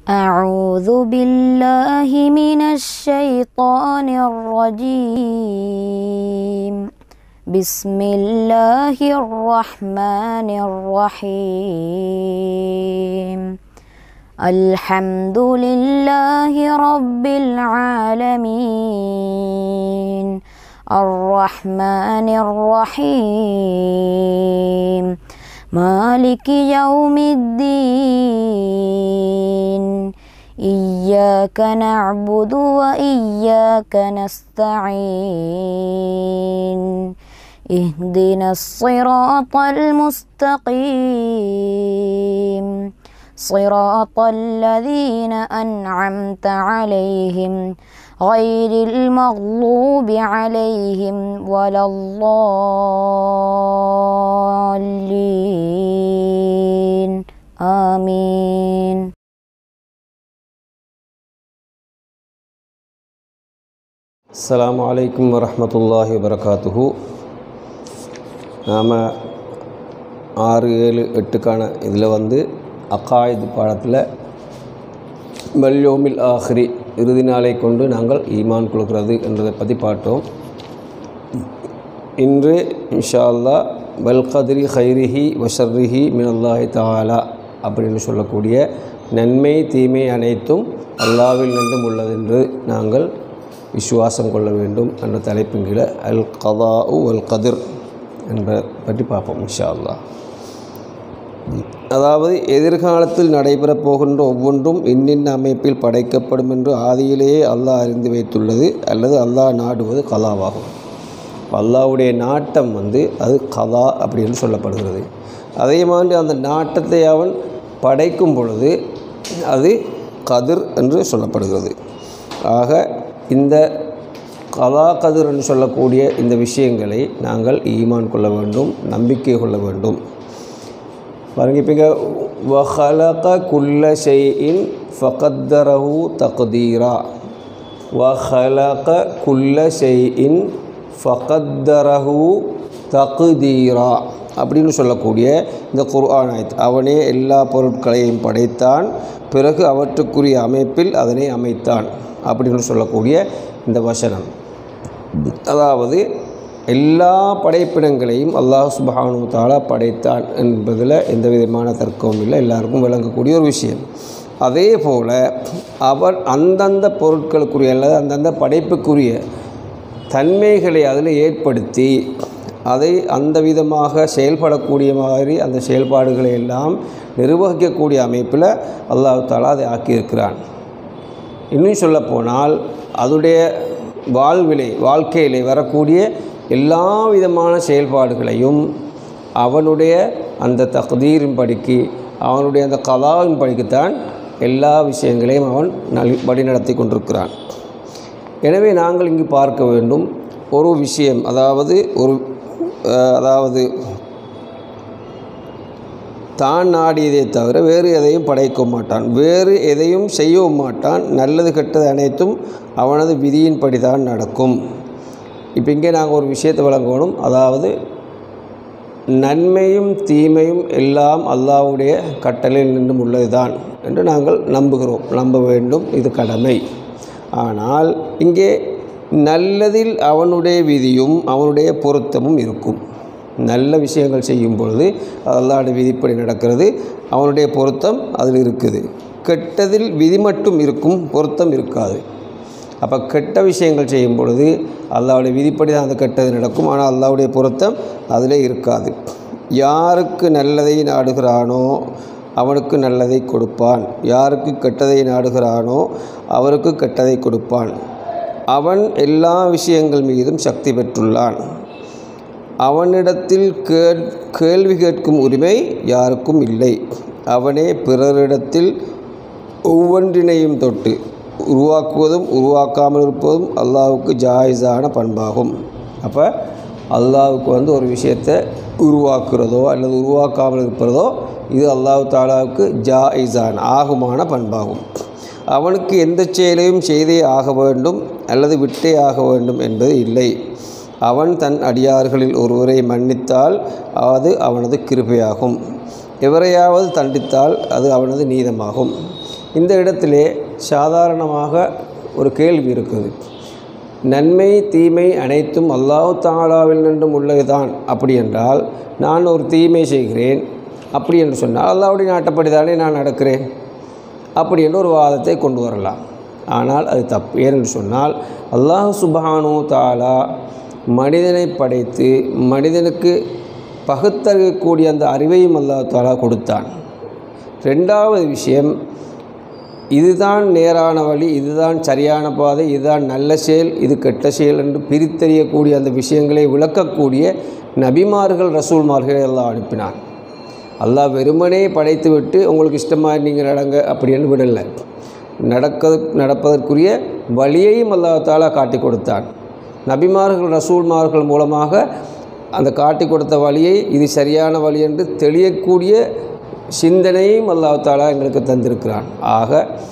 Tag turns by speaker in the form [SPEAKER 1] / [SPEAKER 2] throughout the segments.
[SPEAKER 1] أعوذ بالله من الشيطان الرجيم بسم الله الرحمن الرحيم الحمد لله رب العالمين الرحمن الرحيم مالك يوم الدين إياك نعبد وإياك نستعين اهدنا الصراط المستقيم صراط الذين أنعمت عليهم غير المغضوب عليهم ولا الضالين آمين
[SPEAKER 2] அஸ்ஸலாமு அலைக்கும் வரஹ்மத்துல்லாஹி வபரகாத்துஹு நாம் ஆறு ஏழு எட்டுக்கான இதில் வந்து அக்காயுது பாடத்தில் மல்யோமில் ஆஹ்ரி இறுதி நாளை கொண்டு நாங்கள் ஈமான் கொடுக்கிறது என்றதை பற்றி பார்த்தோம் இன்று இன்ஷா அல்லா பல் கதிரி ஹைரிஹி வஷர்ரிஹி மினல்லாஹி தாலா அப்படின்னு சொல்லக்கூடிய நன்மை தீமை அனைத்தும் அல்லாவில் நின்றும் உள்ளதென்று நாங்கள் விசுவாசம் கொள்ள வேண்டும் என்ற தலைப்பின் கீழே அல் கதா அல் கதிர் என்பதை பற்றி பார்ப்போம் இன்ஷா அல்லாஹ் அதாவது எதிர்காலத்தில் நடைபெறப் போகின்ற ஒவ்வொன்றும் இன்னின்ன அமைப்பில் படைக்கப்படும் என்று ஆதியிலேயே அல்லாஹ் அறிந்து வைத்துள்ளது அல்லது அல்லாஹ் நாடுவது கலாவாகும் அல்லாஹ்வுடைய நாட்டம் வந்து அது கலா அப்படின்னு சொல்லப்படுகிறது அதே மாதிரி அந்த நாட்டத்தை அவன் படைக்கும் பொழுது அது கதிர் என்று சொல்லப்படுகிறது ஆக இந்த கலா கதிர் என்று சொல்லக்கூடிய இந்த விஷயங்களை நாங்கள் ஈமான் கொள்ள வேண்டும் நம்பிக்கை கொள்ள வேண்டும் பாருங்க இப்போ வஹலக குல்ல ஷெய்இன் ஃபகத்தரஹு தக்தீரா வஹலக குல்ல ஷெய்இன் ஃபகத்தரஹு தக்தீரா அப்படின்னு சொல்லக்கூடிய இந்த குர்ஆன் ஆயத் அவனே எல்லா பொருட்களையும் படைத்தான் பிறகு அவற்றுக்குரிய அமைப்பில் அதனை அமைத்தான் அப்படின்னு சொல்லக்கூடிய இந்த வசனம் அதாவது எல்லா படைப்பினங்களையும் அல்லாஹ் சுபஹானு தாலா படைத்தான் என்பதில் எந்த விதமான தர்க்கமும் இல்லை எல்லாருக்கும் விளங்கக்கூடிய ஒரு விஷயம் அதே போல் அவர் அந்தந்த பொருட்களுக்குரிய அல்லது அந்தந்த படைப்புக்குரிய தன்மைகளை அதில் ஏற்படுத்தி அதை அந்த விதமாக செயல்படக்கூடிய மாதிரி அந்த செயல்பாடுகளை எல்லாம் நிர்வகிக்கக்கூடிய அமைப்பில் அல்லாஹ் தாலா அதை ஆக்கியிருக்கிறான் இன்னும் சொல்லப்போனால் அதனுடைய வாழ்விலை வாழ்க்கையிலே வரக்கூடிய எல்லா விதமான செயல்பாடுகளையும் அவனுடைய அந்த தகுதீரின் படிக்கு அவனுடைய அந்த கலாவின் படிக்குத்தான் எல்லா விஷயங்களையும் அவன் நல் வழிநடத்தி கொண்டிருக்கிறான் எனவே நாங்கள் இங்கு பார்க்க வேண்டும் ஒரு விஷயம் அதாவது ஒரு அதாவது தான் நாடியதை தவிர வேறு எதையும் படைக்க மாட்டான் வேறு எதையும் செய்யவும் மாட்டான் நல்லது கெட்டது அனைத்தும் அவனது விதியின்படி தான் நடக்கும் இப்போ இங்கே நாங்கள் ஒரு விஷயத்தை வழங்கணும் அதாவது நன்மையும் தீமையும் எல்லாம் அல்லாவுடைய கட்டளையில் நின்றும் உள்ளதுதான் என்று நாங்கள் நம்புகிறோம் நம்ப வேண்டும் இது கடமை ஆனால் இங்கே நல்லதில் அவனுடைய விதியும் அவனுடைய பொருத்தமும் இருக்கும் நல்ல விஷயங்கள் செய்யும் பொழுது அல்லாட விதிப்படி நடக்கிறது அவனுடைய பொருத்தம் அதில் இருக்குது கெட்டதில் விதி மட்டும் இருக்கும் பொருத்தம் இருக்காது அப்போ கெட்ட விஷயங்கள் செய்யும் பொழுது அல்லாவுடைய விதிப்படி தான் அந்த கெட்டது நடக்கும் ஆனால் அல்லாவுடைய பொருத்தம் அதிலே இருக்காது யாருக்கு நல்லதை நாடுகிறானோ அவனுக்கு நல்லதை கொடுப்பான் யாருக்கு கெட்டதை நாடுகிறானோ அவருக்கு கெட்டதை கொடுப்பான் அவன் எல்லா விஷயங்கள் மீதும் சக்தி பெற்றுள்ளான் அவனிடத்தில் கேள் கேள்வி கேட்கும் உரிமை யாருக்கும் இல்லை அவனே பிறரிடத்தில் ஒவ்வொன்றினையும் தொட்டு உருவாக்குவதும் உருவாக்காமல் இருப்பதும் அல்லாவுக்கு ஜாயிஸான பண்பாகும் அப்போ அல்லாவுக்கு வந்து ஒரு விஷயத்தை உருவாக்குறதோ அல்லது உருவாக்காமல் இருப்பதோ இது அல்லாஹு தாலாவுக்கு ஜாயிஸான் ஆகுமான பண்பாகும் அவனுக்கு எந்த செயலையும் செய்தே ஆக வேண்டும் அல்லது விட்டே ஆக வேண்டும் என்பது இல்லை அவன் தன் அடியார்களில் ஒருவரை மன்னித்தால் அது அவனது கிருபையாகும் எவரையாவது தண்டித்தால் அது அவனது நீதமாகும் இந்த இடத்திலே சாதாரணமாக ஒரு கேள்வி இருக்குது நன்மை தீமை அனைத்தும் அல்லாஹ் தாலாவில் நின்றும் உள்ளதுதான் அப்படி என்றால் நான் ஒரு தீமை செய்கிறேன் அப்படி என்று சொன்னால் அல்லாவுடைய நாட்டப்படி தானே நான் நடக்கிறேன் அப்படி என்று ஒரு வாதத்தை கொண்டு வரலாம் ஆனால் அது தப்பு ஏனென்று சொன்னால் அல்லாஹ் சுபஹானு தாலா மனிதனை படைத்து மனிதனுக்கு பகுத்தறியக்கூடிய அந்த அறிவையும் அல்லாஹ் தாலா கொடுத்தான் ரெண்டாவது விஷயம் இதுதான் நேரான வழி இதுதான் சரியான பாதை இதுதான் நல்ல செயல் இது கெட்ட செயல் என்று பிரித்தறியக்கூடிய அந்த விஷயங்களை விளக்கக்கூடிய நபிமார்கள் ரசூல்மார்களை எல்லாம் அனுப்பினான் அல்லாஹ் வெறுமனே படைத்து விட்டு உங்களுக்கு இஷ்டமாக நீங்கள் நடங்க அப்படின்னு விடலை நடக்க நடப்பதற்குரிய வழியையும் அல்லாஹ் தாலா காட்டி கொடுத்தான் நபிமார்கள் ரசூல்மார்கள் மூலமாக அந்த காட்டி கொடுத்த வழியை இது சரியான வழி என்று தெளியக்கூடிய சிந்தனையும் அல்லாஹ் தாலா எங்களுக்கு தந்திருக்கிறான் ஆக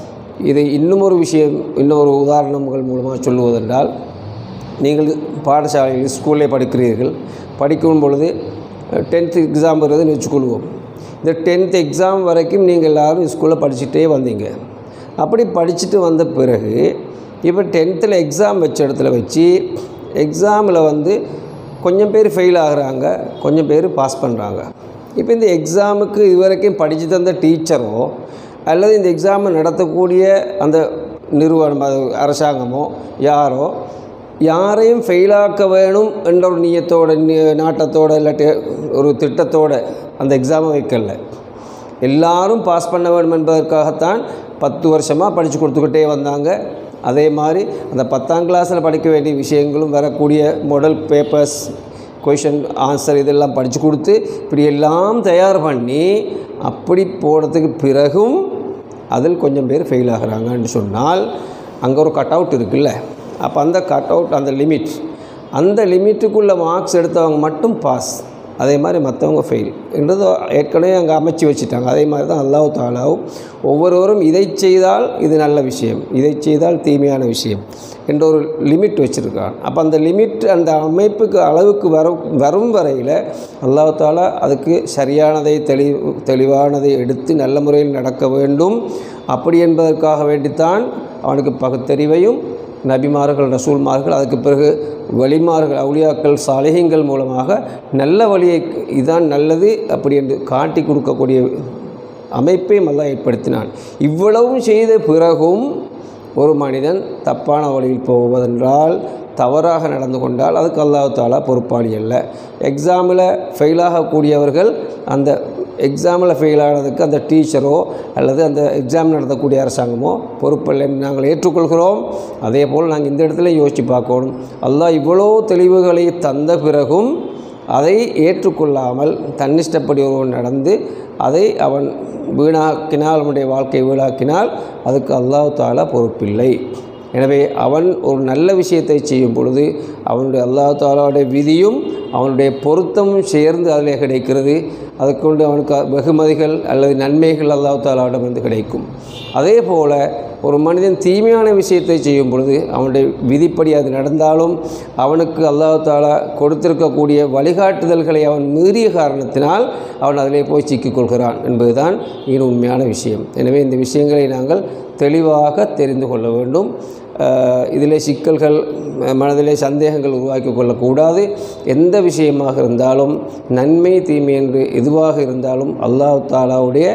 [SPEAKER 2] இதை இன்னும் ஒரு விஷயம் இன்னும் ஒரு உதாரணங்கள் மூலமாக சொல்லுவதென்றால் நீங்கள் பாடசாலையில் ஸ்கூல்லே படிக்கிறீர்கள் படிக்கும் பொழுது டென்த்து எக்ஸாம் வருதுன்னு வச்சுக்கொள்வோம் இந்த டென்த் எக்ஸாம் வரைக்கும் நீங்கள் எல்லோரும் ஸ்கூலில் படிச்சுட்டே வந்தீங்க அப்படி படிச்சுட்டு வந்த பிறகு இப்போ டென்த்தில் எக்ஸாம் வச்ச இடத்துல வச்சு எக்ஸாமில் வந்து கொஞ்சம் பேர் ஃபெயில் ஆகுறாங்க கொஞ்சம் பேர் பாஸ் பண்ணுறாங்க இப்போ இந்த எக்ஸாமுக்கு இதுவரைக்கும் படித்து தந்த டீச்சரோ அல்லது இந்த எக்ஸாமை நடத்தக்கூடிய அந்த நிறுவனம் அது அரசாங்கமோ யாரோ யாரையும் ஃபெயிலாக்க வேணும் என்ற ஒரு நீயத்தோட நி- நாட்டத்தோட இல்லாட்டி ஒரு திட்டத்தோட அந்த எக்ஸாமை வைக்கல எல்லாரும் பாஸ் பண்ண வேண்டும் என்பதற்காகத்தான் பத்து வருஷமாக படித்து கொடுத்துக்கிட்டே வந்தாங்க அதே மாதிரி அந்த பத்தாம் கிளாஸில் படிக்க வேண்டிய விஷயங்களும் வரக்கூடிய மாடல் பேப்பர்ஸ் கொஷின் ஆன்சர் இதெல்லாம் படித்து கொடுத்து இப்படி எல்லாம் தயார் பண்ணி அப்படி போனதுக்கு பிறகும் அதில் கொஞ்சம் பேர் ஃபெயில் ஆகுறாங்கன்னு சொன்னால் அங்கே ஒரு கட் அவுட் இருக்குல்ல அப்போ அந்த கட் அவுட் அந்த லிமிட் அந்த லிமிட்டுக்குள்ளே மார்க்ஸ் எடுத்தவங்க மட்டும் பாஸ் அதே மாதிரி மற்றவங்க ஃபெயில் என்றது ஏற்கனவே அங்கே அமைச்சு வச்சுட்டாங்க அதே மாதிரி தான் அல்லாஹ் தாலாவும் ஒவ்வொருவரும் இதை செய்தால் இது நல்ல விஷயம் இதை செய்தால் தீமையான விஷயம் என்ற ஒரு லிமிட் வச்சுருக்கான் அப்போ அந்த லிமிட் அந்த அமைப்புக்கு அளவுக்கு வரும் வரும் வரையில் அல்லாஹ் தாலா அதுக்கு சரியானதை தெளி தெளிவானதை எடுத்து நல்ல முறையில் நடக்க வேண்டும் அப்படி என்பதற்காக வேண்டித்தான் அவனுக்கு பகுத்தறிவையும் நபிமார்கள் ரசூல்மார்கள் அதுக்கு பிறகு வழிமார்கள் அவுலியாக்கள் சாலிகங்கள் மூலமாக நல்ல வழியை இதுதான் நல்லது அப்படி என்று காட்டி கொடுக்கக்கூடிய அமைப்பையும் அல்லாஹ் ஏற்படுத்தினான் இவ்வளவும் செய்த பிறகும் ஒரு மனிதன் தப்பான வழியில் போவதென்றால் தவறாக நடந்து கொண்டால் அதுக்கு அல்லாஹ் தாலா பொறுப்பாளி அல்ல எக்ஸாமில் ஃபெயிலாகக்கூடியவர்கள் அந்த எக்ஸாமில் ஃபெயில் ஆனதுக்கு அந்த டீச்சரோ அல்லது அந்த எக்ஸாம் நடத்தக்கூடிய அரசாங்கமோ பொறுப்பில்லை என்று நாங்கள் ஏற்றுக்கொள்கிறோம் அதே போல் நாங்கள் இந்த இடத்துல யோசித்து பார்க்கணும் அல்லாஹ் இவ்வளோ தெளிவுகளை தந்த பிறகும் அதை ஏற்றுக்கொள்ளாமல் தன்னிஷ்டப்படி ஒருவன் நடந்து அதை அவன் வீணாக்கினால் அவனுடைய வாழ்க்கையை வீணாக்கினால் அதுக்கு அல்லாஹ் தாலா பொறுப்பில்லை எனவே அவன் ஒரு நல்ல விஷயத்தை செய்யும் பொழுது அவனுடைய அல்லாஹ் தாலாவுடைய விதியும் அவனுடைய பொருத்தமும் சேர்ந்து அதில் கிடைக்கிறது அதுக்கொண்டு அவனுக்கு வெகுமதிகள் அல்லது நன்மைகள் அல்லாஹ் தாலாவிடமிருந்து கிடைக்கும் அதே போல் ஒரு மனிதன் தீமையான விஷயத்தை செய்யும் பொழுது அவனுடைய விதிப்படி அது நடந்தாலும் அவனுக்கு அல்லாஹ் தாலா கொடுத்திருக்கக்கூடிய வழிகாட்டுதல்களை அவன் மீறிய காரணத்தினால் அவன் அதிலே போய் சிக்கிக்கொள்கிறான் என்பதுதான் மிக உண்மையான விஷயம் எனவே இந்த விஷயங்களை நாங்கள் தெளிவாக தெரிந்து கொள்ள வேண்டும் அஹ் இதிலே சிக்கல்கள் ம- மனதிலே சந்தேகங்கள் உருவாக்கி கொள்ளக்கூடாது எந்த விஷயமாக இருந்தாலும் நன்மை தீமை என்று எதுவாக இருந்தாலும் அல்லாஹ் தாலாவுடைய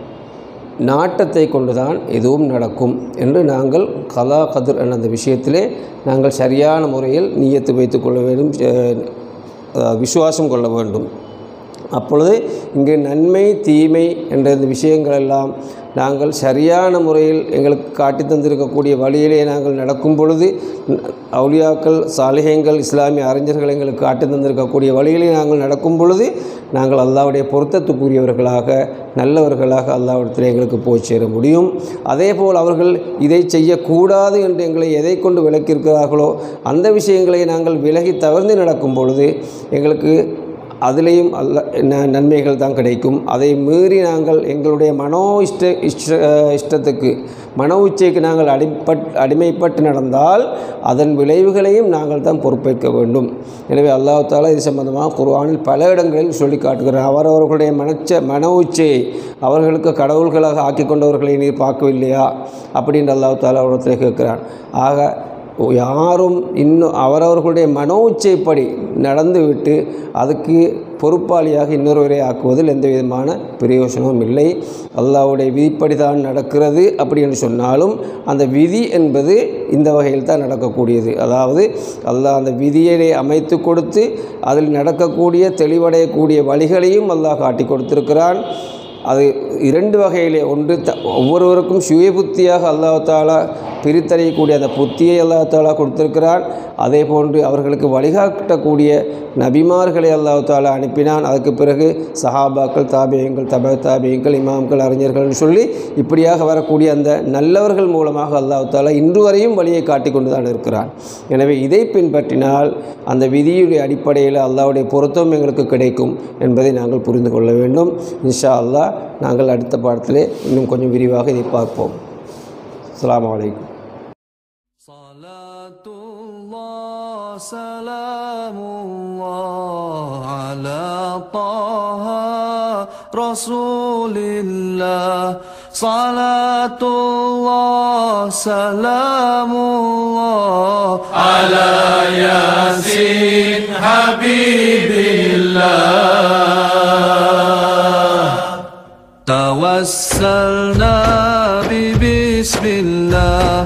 [SPEAKER 2] நாட்டத்தை கொண்டுதான் எதுவும் நடக்கும் என்று நாங்கள் கலா கதிர் என்ற அந்த விஷயத்திலே நாங்கள் சரியான முறையில் நியத்து வைத்துக் கொள்ள வேண்டும் அஹ், அஹ், விசுவாசம் கொள்ள வேண்டும் அப்பொழுது இங்கு நன்மை தீமை என்ற இந்த விஷயங்கள் எல்லாம் நாங்கள் சரியான முறையில் எங்களுக்கு காட்டி தந்திருக்கக்கூடிய வழியிலே நாங்கள் நடக்கும் பொழுது ந- அவுலியாக்கள் சாலிகங்கள் இஸ்லாமிய அறிஞர்கள் எங்களுக்கு காட்டி தந்திருக்கக்கூடிய வழியிலே நாங்கள் நடக்கும் பொழுது நாங்கள் அல்லாவுடைய பொருத்தத்துக்குரியவர்களாக நல்லவர்களாக அல்லாவிடத்தில் எங்களுக்கு போய் சேர முடியும் அதே போல் அவர்கள் இதை செய்யக்கூடாது என்று எங்களை எதை கொண்டு விலக்கியிருக்கிறார்களோ அந்த விஷயங்களை நாங்கள் விலகி தவிர்த்து நடக்கும் பொழுது எங்களுக்கு அதிலேயும் அல்ல ந- நன்மைகள் தான் கிடைக்கும் அதை மீறி நாங்கள் எங்களுடைய மனோ இஷ்ட இஷ்ட இஷ்டத்துக்கு மன உச்சைக்கு நாங்கள் அடிப்பட் அடிமைப்பட்டு நடந்தால் அதன் விளைவுகளையும் நாங்கள் தான் பொறுப்பேற்க வேண்டும் எனவே அல்லாஹ் தாலா இது சம்பந்தமாக குர்ஆனில் பல இடங்களில் சொல்லி காட்டுகிறார் அவரவர்களுடைய மனச்ச மன உச்சையை அவர்களுக்கு கடவுள்களாக ஆக்கி கொண்டவர்களை நீர் பார்க்கவில்லையா அப்படின்னு அல்லாஹ் தாலா அவரிடத்தில் கேட்கிறான் ஆக யாரும் இன்னும் அவரவர்களுடைய மனோ உச்சைப்படி நடந்துவிட்டு அதுக்கு பொறுப்பாளியாக இன்னொருவரை ஆக்குவதில் எந்த விதமான பிரயோசனமும் இல்லை அல்லாஹ்வுடைய விதிப்படி தான் நடக்கிறது அப்படி என்று சொன்னாலும் அந்த விதி என்பது இந்த வகையில் தான் நடக்கக்கூடியது அதாவது அல்லாஹ் அந்த விதியை அமைத்து கொடுத்து அதில் நடக்கக்கூடிய தெளிவடையக்கூடிய வழிகளையும் அல்லாஹ் காட்டி கொடுத்திருக்கிறான் அது இரண்டு வகையிலே ஒன்று த ஒவ்வொருவருக்கும் சுய புத்தியாக அல்லாஹ் தாலா பிரித்தறியக்கூடிய அந்த புத்தியை அல்லாஹ் தாலா கொடுத்திருக்கிறான் அதே போன்று அவர்களுக்கு வழிகாட்டக்கூடிய நபிமார்களை அல்லாஹ் தாலா அனுப்பினான் அதுக்கு பிறகு சஹாபாக்கள் தாபியங்கள் தப தாபியங்கள் இமாம்கள் அறிஞர்கள்னு சொல்லி இப்படியாக வரக்கூடிய அந்த நல்லவர்கள் மூலமாக அல்லாஹ் தாலா இன்று வரையும் வழியை காட்டி கொண்டு தான் இருக்கிறான் எனவே இதை பின்பற்றினால் அந்த விதியுடைய அடிப்படையில் அல்லாஹ்வுடைய பொருத்தம் எங்களுக்கு கிடைக்கும் என்பதை நாங்கள் புரிந்து கொள்ள வேண்டும் இன்ஷா அல்லாஹ் நாங்கள் அடுத்த பாடத்திலே இன்னும் கொஞ்சம் விரிவாக இதை பார்ப்போம் அஸ்ஸலாமு அலைக்கும்
[SPEAKER 3] صلاة الله سلام الله على طه رسول الله صلاة الله سلام الله على ياسين حبيب الله توسلنا ببسم الله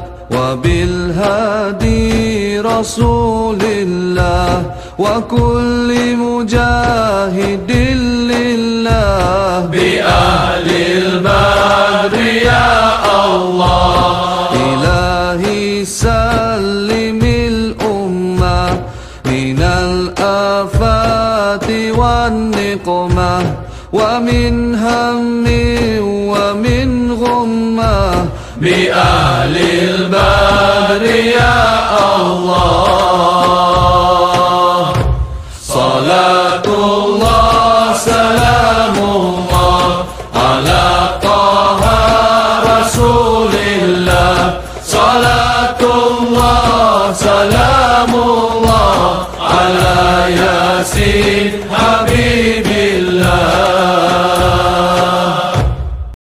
[SPEAKER 3] وبالهادي رسول الله وكل مجاهد لله بأهل البدر يا الله إلهي سلم الأمة من الآفات والنقمة ومن هم ومن غمة بأهل البدر يا الله صلاة الله سلام الله على طه رسول الله صلاة الله سلام الله على ياسين